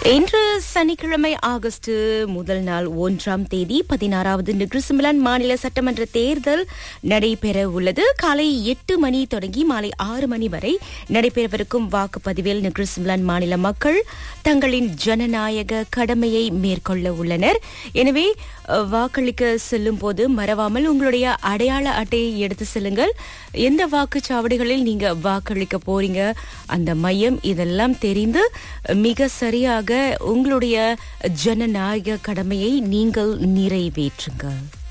இன்று சனிக்கிழமை ஆகஸ்ட் முதல் நாள் ஒன்றாம் தேதி பதினாறாவது நிகிருசிமிலான் மாநில சட்டமன்ற தேர்தல் நடைபெற உள்ளது காலை எட்டு மணி தொடங்கி மாலை ஆறு மணி வரை நடைபெறவிருக்கும் வாக்குப்பதிவில் நிகிருசிமிலான் மாநில மக்கள் தங்களின் ஜனநாயக கடமையை மேற்கொள்ள உள்ளனர் எனவே அஹ், வாக்களிக்க செல்லும் போது மறவாமல் உங்களுடைய அடையாள அட்டையை எடுத்து செல்லுங்கள் எந்த வாக்குச்சாவடிகளில் நீங்க வாக்களிக்க போறீங்க அந்த மையம் இதெல்லாம் தெரிந்து மிக சரியாக உங்களுடைய ஜனநாயக கடமையை நீங்கள் நிறைவேற்றுங்கள்